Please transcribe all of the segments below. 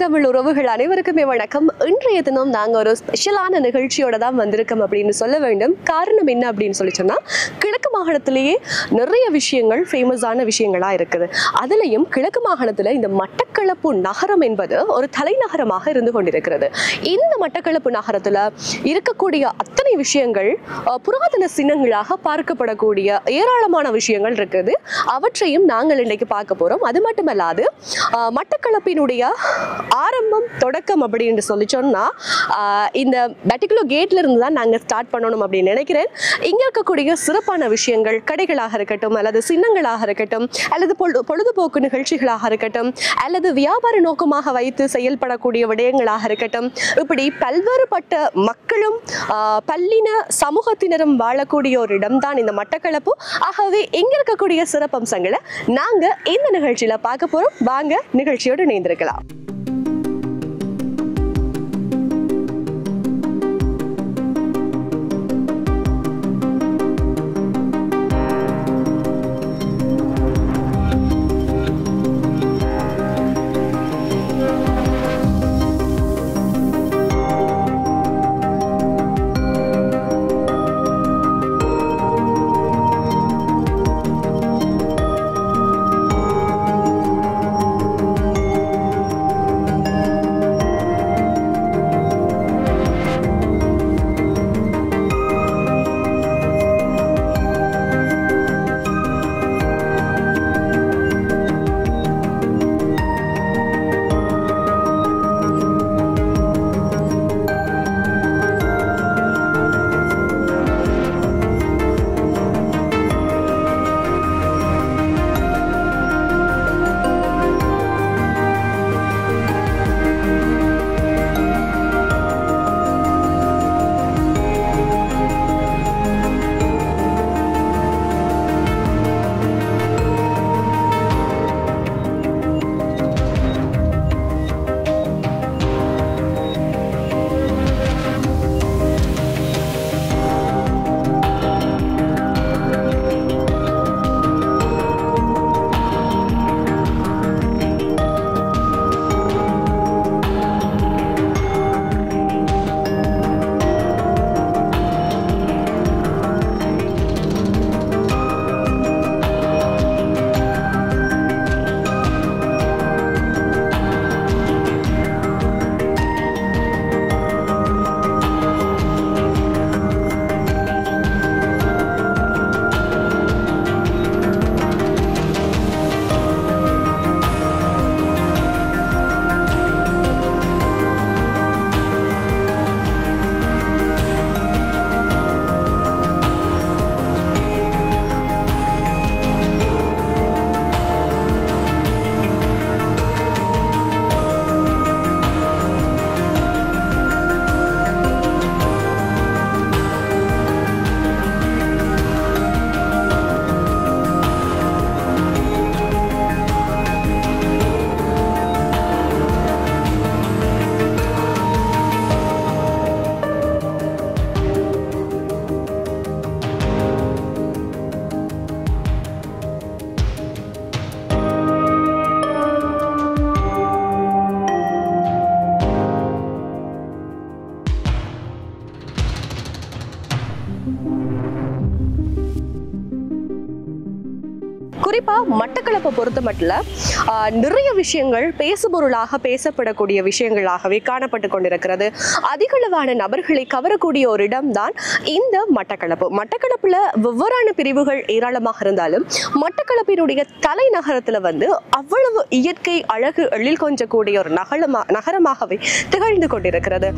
தமிழ் உறவுகள் அனைவருக்குமே வணக்கம் இன்றைய தினம் நாங்கள் ஒரு ஸ்பெஷலான நிகழ்ச்சியோட தான் வந்திருக்கோம் அப்படின்னு சொல்ல வேண்டும் காரணம் என்ன அப்படின்னு சொல்லி சொன்னால் கிழக்கு மாகாணத்திலேயே நிறைய விஷயங்கள் ஃபேமஸான விஷயங்களாக இருக்குது அதுலேயும் கிழக்கு மாகாணத்தில் இந்த மட்டக்களப்பு நகரம் என்பது ஒரு தலைநகரமாக இருந்து கொண்டிருக்கிறது இந்த மட்டக்களப்பு நகரத்தில் இருக்கக்கூடிய அத்தனை விஷயங்கள் அஹ், புராதன சின்னங்களாக பார்க்கப்படக்கூடிய ஏராளமான விஷயங்கள் இருக்குது அவற்றையும் நாங்கள் இன்றைக்கு பார்க்க போகிறோம் அது மட்டுமல்லாது ஆஹ் மட்டக்களப்பினுடைய ஆரம்பம் தொடக்கம் அப்படின்னு சொல்லி சொன்னால் இந்த பர்டிகுலர் கேட்ல இருந்து தான் நாங்கள் ஸ்டார்ட் பண்ணணும் அப்படின்னு நினைக்கிறேன் இங்கே இருக்கக்கூடிய சிறப்பான விஷயங்கள் கடைகளாக இருக்கட்டும் அல்லது சின்னங்களாக இருக்கட்டும் அல்லது பொழு பொழுதுபோக்கு நிகழ்ச்சிகளாக இருக்கட்டும் அல்லது வியாபார நோக்கமாக வைத்து செயல்படக்கூடிய விடயங்களாக இருக்கட்டும் இப்படி பல்வேறுபட்ட மக்களும் ஆஹ் பல்லின சமூகத்தினரும் வாழக்கூடிய ஒரு இடம்தான் இந்த மட்டக்களப்பு ஆகவே இங்க இருக்கக்கூடிய சிறப்பம்சங்களை நாங்க இந்த நிகழ்ச்சியில பார்க்க போறோம் வாங்க நிகழ்ச்சியோடு இணைந்திருக்கலாம் குறிப்பா மட்டக்களப்பை பொறுத்த மட்டும் ஆஹ், நிறைய விஷயங்கள் பேசுபொருளாக பேசப்படக்கூடிய விஷயங்களாகவே காணப்பட்டு கொண்டிருக்கிறது அதிகளவான நபர்களை கவரக்கூடிய ஒரு இடம்தான் இந்த மட்டக்களப்பு மட்டக்களப்புல வெவ்வேறான பிரிவுகள் ஏராளமாக இருந்தாலும் மட்டக்களப்பினுடைய தலைநகரத்துல வந்து அவ்வளவு இயற்கை அழகு எழில் கொஞ்சக்கூடிய ஒரு நகரமா நகரமாகவே திகழ்ந்து கொண்டிருக்கிறது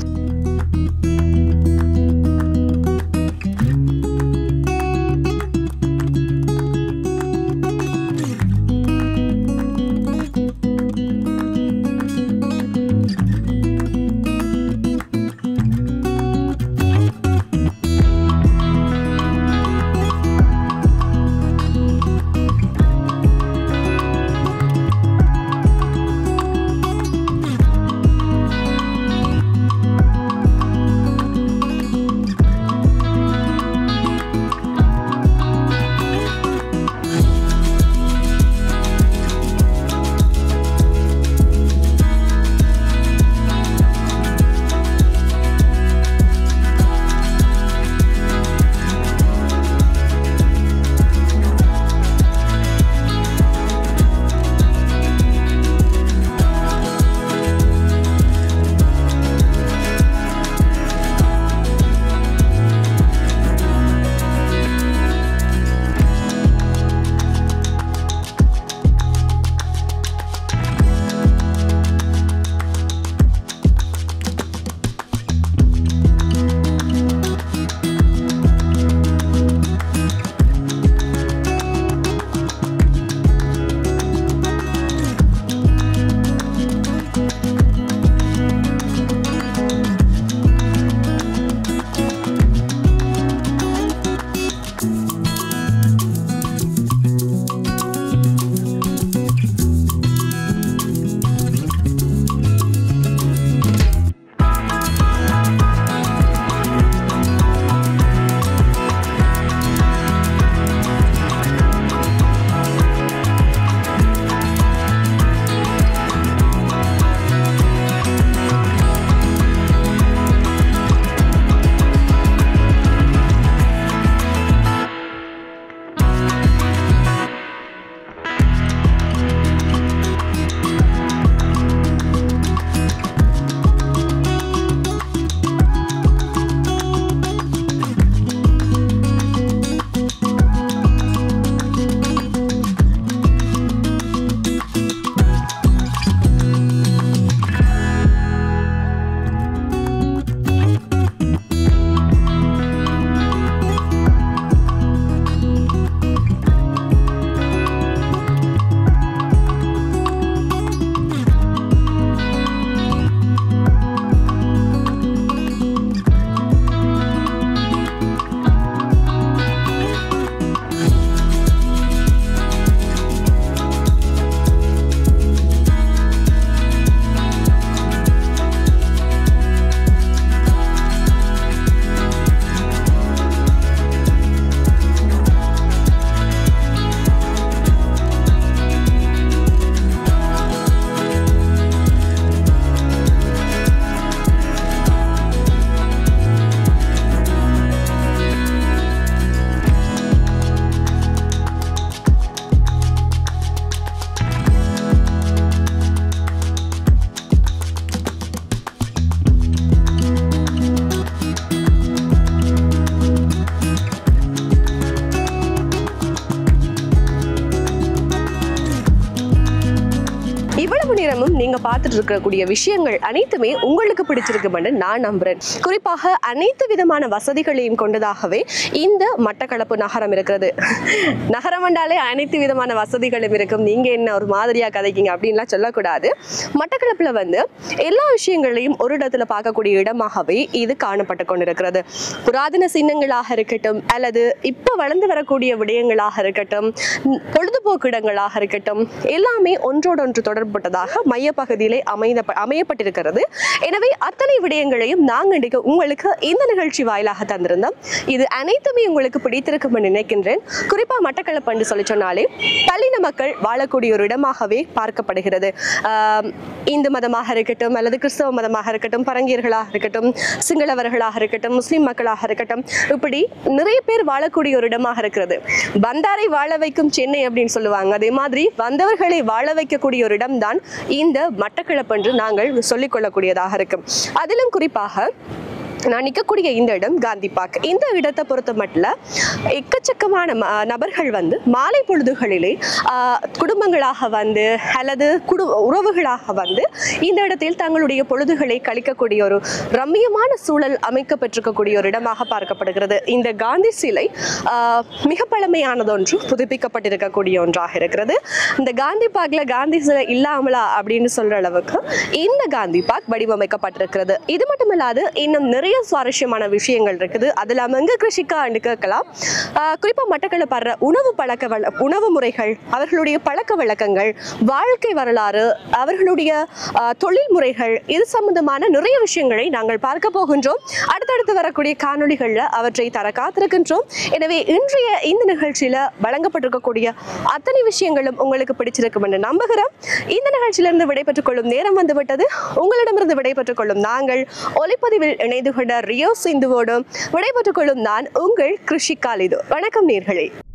நீங்க பார்த்துட்டு இருக்கக்கூடிய விஷயங்கள் அனைத்துமே உங்களுக்கு பிடிச்சிருக்குமென்று நான் நம்புறேன் குறிப்பாக அனைத்து விதமான வசதிகளையும் கொண்டதாகவே இந்த மட்டக்களப்பு நகரம் இருக்கிறது நகரம் என்றாலே அனைத்து விதமான வசதிகளும் இருக்கும் நீங்க என்ன ஒரு மாதிரியா கதைக்கீங்க அப்படின்லாம் சொல்லக்கூடாது மட்டக்களப்புல வந்து எல்லா விஷயங்களையும் ஒரு இடத்துல பார்க்கக்கூடிய இடமாகவே இது காணப்பட்டு கொண்டிருக்கிறது புராதன சின்னங்களாக இருக்கட்டும் அல்லது இப்ப வளர்ந்து வரக்கூடிய விடயங்களாக இருக்கட்டும் ம், பொழுதுபோக்கு இடங்களாக இருக்கட்டும் எல்லாமே ஒன்றோடொன்று தொடர்பட்டதாக மையப்பகுதியிலே அமைந்த அமையப்பட்டிருக்கிறது எனவே அத்தனை விடயங்களையும் நாங்கள் இன்றைக்கு உங்களுக்கு இந்த நிகழ்ச்சி வாயிலாக தந்திருந்தோம் இது அனைத்துமே உங்களுக்கு பிடித்திருக்கும் என்று நினைக்கின்றேன் குறிப்பா மட்டக்களப்பு என்று சொல்லி சொன்னாலே பல்லின மக்கள் வாழக்கூடிய ஒரு இடமாகவே பார்க்கப்படுகிறது ஆம், இந்து மதமாக இருக்கட்டும் அல்லது கிறிஸ்தவ மதமாக இருக்கட்டும் பரங்கியர்களாக இருக்கட்டும் சிங்களவர்களாக இருக்கட்டும் முஸ்லிம் மக்களாக இருக்கட்டும் இப்படி நிறைய பேர் வாழக்கூடிய ஒரு இடமாக இருக்கிறது வந்தாரை வாழ வைக்கும் சென்னை அப்படின்னு சொல்லுவாங்க அதே மாதிரி வந்தவர்களை வாழ வைக்கக்கூடிய ஒரு இடம்தான் இந்த மட்டக்களப்பு என்று நாங்கள் சொல்லிக் கொள்ளக்கூடியதாக இருக்கும் அதிலும் குறிப்பாக நான் நிற்கக்கூடிய இந்த இடம் காந்தி பார்க் இந்த இடத்தை பொறுத்த மட்டும் எக்கச்சக்கமான ம- நபர்கள் வந்து மாலை பொழுதுகளிலே ஆஹ், குடும்பங்களாக வந்து அல்லது குடு உறவுகளாக வந்து இந்த இடத்தில் தங்களுடைய பொழுதுகளை கழிக்கக்கூடிய ஒரு ரம்மியமான சூழல் அமைக்கப்பட்டிருக்கக்கூடிய ஒரு இடமாக பார்க்கப்படுகிறது இந்த காந்தி சிலை ஆஹ், மிக பழமையானதொன்று புதுப்பிக்கப்பட்டிருக்கக்கூடிய ஒன்றாக இருக்கிறது இந்த காந்தி பார்க்ல காந்தி சிலை இல்லாமலா அப்படின்னு சொல்ற அளவுக்கு இந்த காந்தி பார்க் வடிவமைக்கப்பட்டிருக்கிறது இது மட்டுமல்லாது இன்னும் நிறைய சுவாரஸ்யமான விஷயங்கள் இருக்குது அது இல்லாம எங்க கிருஷிக்கான்னு கேட்கலாம் ஆஹ் குறிப்பா மட்டக்களப்படுற உணவு பழக்க வழ உணவு முறைகள் அவர்களுடைய பழக்க வழக்கங்கள் வாழ்க்கை வரலாறு அவர்களுடைய ஆஹ், தொழில் முறைகள் இது சம்பந்தமான நிறைய விஷயங்களை நாங்கள் பார்க்க போகின்றோம் அடுத்தடுத்து வரக்கூடிய காணொளிகள்ல அவற்றை தர காத்திருக்கின்றோம் எனவே இன்றைய இந்த நிகழ்ச்சியில வழங்கப்பட்டிருக்கக்கூடிய அத்தனை விஷயங்களும் உங்களுக்கு பிடிச்சிருக்கும் என்று நம்புகிறோம் இந்த நிகழ்ச்சியிலிருந்து விடைபெற்றுக் கொள்ளும் நேரம் வந்துவிட்டது உங்களிடமிருந்து விடைபெற்றுக் கொள்ளும் நாங்கள் ஒலிப்பதிவில் இணைந்து கொண்ட ரியோ சிந்துவோடும் விடைபெற்றுக் கொள்ளும் நான் உங்கள் கிருஷி காலிது வணக்கம் நேர்களே